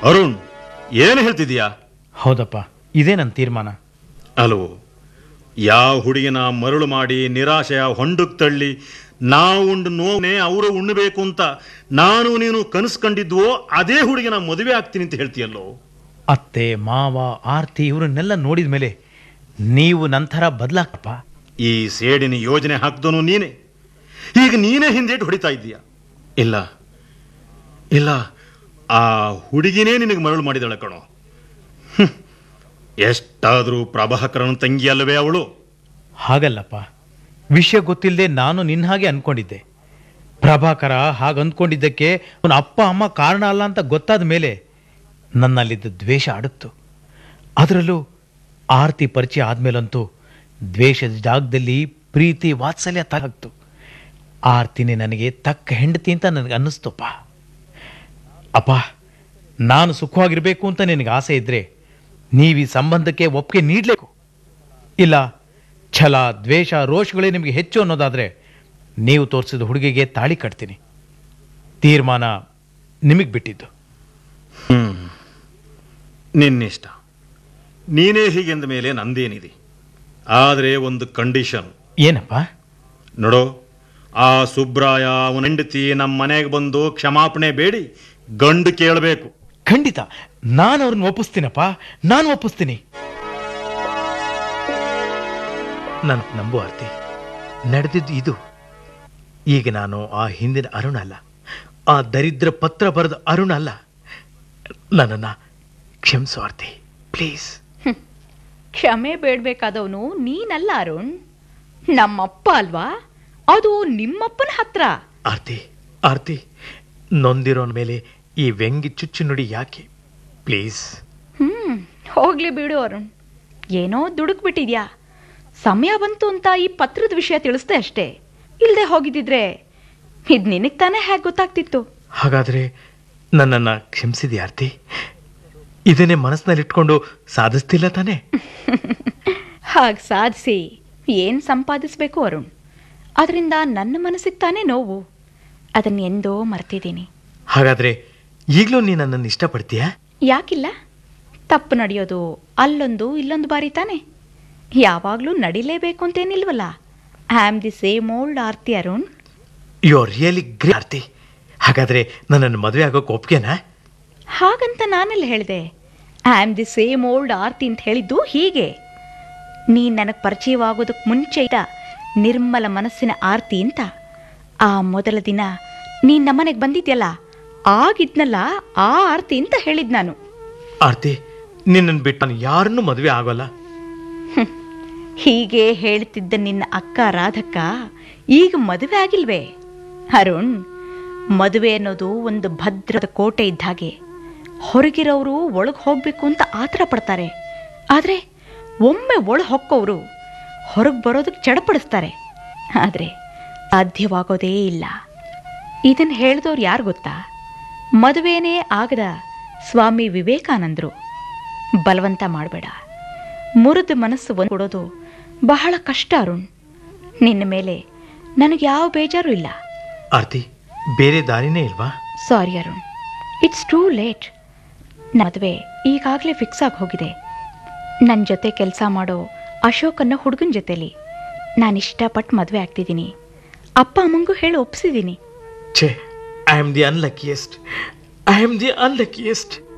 ಅರುಣ್ ಏನು ಹೇಳ್ತಿದೀಯಾ ಹೌದಪ್ಪ ಇದೇ ನನ್ನ ತೀರ್ಮಾನ ಅಲ್ವೋ ಯಾವ ಹುಡುಗಿನ ಮರಳು ಮಾಡಿ ನಿರಾಶೆಯ ಹೊಂಡಕ್ಕೆ ತಳ್ಳಿ ನಾವು ಉಂಡು ನೋವೇ ಅವರು ಉಣ್ಣಬೇಕು ಅಂತ ನಾನು ನೀನು ಕನಸು ಕಂಡಿದ್ವೋ ಅದೇ ಹುಡುಗಿನ ಮದುವೆ ಆಗ್ತೀನಿ ಅಂತ ಹೇಳ್ತೀಯಲ್ಲೋ ಅತ್ತೆ ಮಾವ ಆರ್ತಿ ಇವರನ್ನೆಲ್ಲ ನೋಡಿದ ಮೇಲೆ ನೀವು ನಂತರ ಬದಲಾಕಪ್ಪ ಈ ಸೇಡಿನ ಯೋಜನೆ ಹಾಕ್ದನು ನೀನೇ ಈಗ ನೀನೇ ಹಿಂದೇಟು ಹೊಡಿತಾ ಇದ್ದೀಯ ಇಲ್ಲ ಇಲ್ಲ ಆ ಹುಡುಗಿನೇ ನಿನಗೆ ಮರಳು ಮಾಡಿದಳ ಕಣೋ ಹ್ಮ್. ಎಷ್ಟಾದರೂ ಪ್ರಭಾಕರನ ತಂಗಿ ಅಲ್ಲವೇ ಅವಳು ಹಾಗಲ್ಲಪ್ಪ ವಿಷಯ ಗೊತ್ತಿಲ್ಲದೆ ನಾನು ನಿನ್ನ ಹಾಗೆ ಅನ್ಕೊಂಡಿದ್ದೆ ಪ್ರಭಾಕರ ಹಾಗೆ ಅಂದ್ಕೊಂಡಿದ್ದಕ್ಕೆ ಅವನ ಅಪ್ಪ ಅಮ್ಮ ಕಾರಣ ಅಲ್ಲ ಅಂತ ಗೊತ್ತಾದ ಮೇಲೆ ನನ್ನಲ್ಲಿದ್ದ ದ್ವೇಷ ಅಡಗ್ತು ಅದರಲ್ಲೂ ಆರತಿ ಪರಿಚಯ ಆದ್ಮೇಲಂತೂ ದ್ವೇಷದ ಜಾಗದಲ್ಲಿ ಪ್ರೀತಿ ವಾತ್ಸಲ್ಯ ತಗ್ತು ಆರ್ತಿನೇ ನನಗೆ ತಕ್ಕ ಹೆಂಡತಿ ಅಂತ ನನಗೆ ಅನ್ನಿಸ್ತಪ್ಪ ಅಪ್ಪ ನಾನು ಸುಖವಾಗಿರಬೇಕು ಅಂತ ನಿನಗೆ ಆಸೆ ಇದ್ದರೆ ನೀವು ಈ ಸಂಬಂಧಕ್ಕೆ ಒಪ್ಪಿಗೆ ನೀಡಲೇಕು ಇಲ್ಲ ಛಲ ದ್ವೇಷ ರೋಷಗಳೇ ನಿಮಗೆ ಹೆಚ್ಚು ಅನ್ನೋದಾದರೆ ನೀವು ತೋರಿಸಿದ ಹುಡುಗಿಗೆ ತಾಳಿ ಕಟ್ತೀನಿ ತೀರ್ಮಾನ ನಿಮಗೆ ಬಿಟ್ಟಿದ್ದು ಹ್ಮ್ ನಿನ್ನಿಷ್ಟ ನೀನೇ ಹೀಗೆಂದ ಮೇಲೆ ನಂದೇನಿದೆ ಆದರೆ ಒಂದು ಕಂಡೀಷನ್ ಏನಪ್ಪ ನೋಡೋ ಆ ಸುಬ್ರಾಯ ಅವನ ಹೆಂಡತಿ ನಮ್ಮ ಮನೆಗೆ ಬಂದು ಕ್ಷಮಾಪಣೆ ಬೇಡಿ ಗಂಡು ಕೇಳಬೇಕು ಖಂಡಿತ ನಾನು ಅವ್ರನ್ನ ಒಪ್ಪಿಸ್ತೀನಪ್ಪ ನಾನು ಒಪ್ಪಿಸ್ತೀನಿ ನನ್ನ ನಂಬು ಆರ್ತಿ ನಡೆದಿದ್ದು ಇದು ಈಗ ನಾನು ಆ ಹಿಂದಿನ ಅರುಣ ಅಲ್ಲ ಆ ದರಿದ್ರ ಪತ್ರ ಬರೆದ ಅರುಣ ಅಲ್ಲ ನನ್ನನ್ನು ಕ್ಷಮಿಸು ಆರ್ತಿ ಪ್ಲೀಸ್ ಕ್ಷಮೆ ಬೇಡ್ಬೇಕಾದವನು ನೀನಲ್ಲ ಅರುಣ್ ನಮ್ಮಪ್ಪ ಅಲ್ವಾ ಅದು ನಿಮ್ಮಪ್ಪನ ಹತ್ರ ಆರ್ತಿ ಆರ್ತಿ ನೊಂದಿರೋನ್ ಮೇಲೆ ಈ ವ್ಯಂಗ್ಯ ಚುಚ್ಚು ನುಡಿ ಯಾಕೆ ಪ್ಲೀಸ್ ಹ್ಮ್ ಹೋಗ್ಲಿ ಬಿಡು ಅರುಣ್ ಏನೋ ದುಡುಕ್ ಬಿಟ್ಟಿದ್ಯಾ ಸಮಯ ಬಂತು ಅಂತ ಈ ಪತ್ರದ ವಿಷಯ ತಿಳಿಸ್ದೆ ಅಷ್ಟೇ ಇಲ್ದೆ ಹೋಗಿದ್ದಿದ್ರೆ ಇದ್ ನಿನಗ್ ತಾನೇ ಹೇಗೆ ಗೊತ್ತಾಗ್ತಿತ್ತು ಹಾಗಾದರೆ ನನ್ನನ್ನು ಕ್ಷಮಿಸಿದ್ಯಾ ಆರ್ತಿ ಇದನ್ನೇ ಮನಸ್ಸಿನಲ್ಲಿಟ್ಕೊಂಡು ಸಾಧಿಸ್ತಿಲ್ಲ ತಾನೇ ಹಾಗೆ ಸಾಧಿಸಿ ಏನು ಸಂಪಾದಿಸ್ಬೇಕು ಅರುಣ್ ಅದರಿಂದ ನನ್ನ ಮನಸ್ಸಿಗೆ ತಾನೇ ನೋವು ಅದನ್ನ ಎಂದೋ ಮರ್ತಿದ್ದೀನಿ ಹಾಗಾದರೆ ಈಗಲೂ ನೀ ನನ್ನನ್ನು ಇಷ್ಟಪಡ್ತೀಯಾ ಯಾಕಿಲ್ಲ ತಪ್ಪು ನಡೆಯೋದು ಅಲ್ಲೊಂದು ಇಲ್ಲೊಂದು ಬಾರಿ ತಾನೆ ಯಾವಾಗಲೂ ನಡಿಲೇಬೇಕು ಅಂತೇನಿಲ್ವಲ್ಲ I am the same old Aarti Arun you are really great Aarti ಹಾಗಾದರೆ ನನ್ನನ್ನು ಮದುವೆ ಆಗೋಕೆ ಒಪ್ಗೆನಾ ಹಾಗಂತ ನಾನೆಲ್ಲ ಹೇಳಿದೆ I am the same old Aarti ಅಂತ ಹೇಳಿದ್ದು ಹೀಗೆ ನೀನು ನನಗೆ ಪರಿಚಯವಾಗೋದಕ್ಕೆ ಮುಂಚೆ ಇದ್ದ ನಿರ್ಮಲ ಮನಸ್ಸಿನ ಆರ್ತಿ ಅಂತ ಆ ಮೊದಲ ದಿನ ನೀನು ನಮ್ಮನೆಗೆ ಬಂದಿದ್ಯಲ್ಲ ಆಗಿದ್ನಲ್ಲ ಆ ಆರ್ತಿ ಅಂತ ಹೇಳಿದ್ ನಾನು ಆರ್ತಿ ನಿನ್ನನ್ನು ಬಿಟ್ಟು ನಾನು ಯಾರನ್ನೂ ಮದುವೆ ಆಗೋಲ್ಲ ಹೀಗೆ ಹೇಳ್ತಿದ್ದ ನಿನ್ನ ಅಕ್ಕ ರಾಧಕ್ಕ ಈಗ ಮದುವೆ ಆಗಿಲ್ವೇ ಅರುಣ್ ಮದುವೆ ಅನ್ನೋದು ಒಂದು ಭದ್ರದ ಕೋಟೆ ಇದ್ದ ಹಾಗೆ ಹೊರಗಿರೋರು ಒಳಗೆ ಹೋಗ್ಬೇಕು ಅಂತ ಆತರ ಪಡ್ತಾರೆ ಆದರೆ ಒಮ್ಮೆ ಒಳಗೆ ಹೊಕ್ಕೋರು ಹೊರಗೆ ಬರೋದಕ್ಕೆ ಚಡಪಡಿಸ್ತಾರೆ ಆದರೆ ಸಾಧ್ಯವಾಗೋದೇ ಇಲ್ಲ ಇದನ್ನು ಹೇಳಿದವ್ರು ಯಾರು ಗೊತ್ತಾ ಮದುವೆನೇ ಆಗದ ಸ್ವಾಮಿ ವಿವೇಕಾನಂದರು ಬಲವಂತ ಮಾಡಬೇಡ ಮುರಿದ ಮನಸ್ಸು ಒಂದು ಕೊಡೋದು ಬಹಳ ಕಷ್ಟ ಅರುಣ್ ನಿನ್ನ ಮೇಲೆ ನನಗೆ ಯಾವ ಬೇಜಾರು ಇಲ್ಲ ಆರ್ತಿ ಬೇರೆ ದಾರಿನೇ ಇಲ್ವಾ sorry Arun it's too late ಮದುವೆ ಈಗಾಗಲೇ ಫಿಕ್ಸ್ ಆಗಿ ಹೋಗಿದೆ ನನ್ನ ಜೊತೆ ಕೆಲಸ ಮಾಡೋ ಅಶೋಕ್ ಅನ್ನೋ ಹುಡುಗನ ಜೊತೆಲಿ ನಾನು ಇಷ್ಟಪಟ್ಟು ಮದುವೆ ಆಗ್ತಿದ್ದೀನಿ ಅಪ್ಪ ಅಮ್ಮಂಗೂ ಹೇಳಿ ಒಪ್ಸಿದ್ದೀನಿ ಛೇ I am the unluckiest I am the ಅನ್ಲಕ್ಕಿಯೆಸ್ಟ್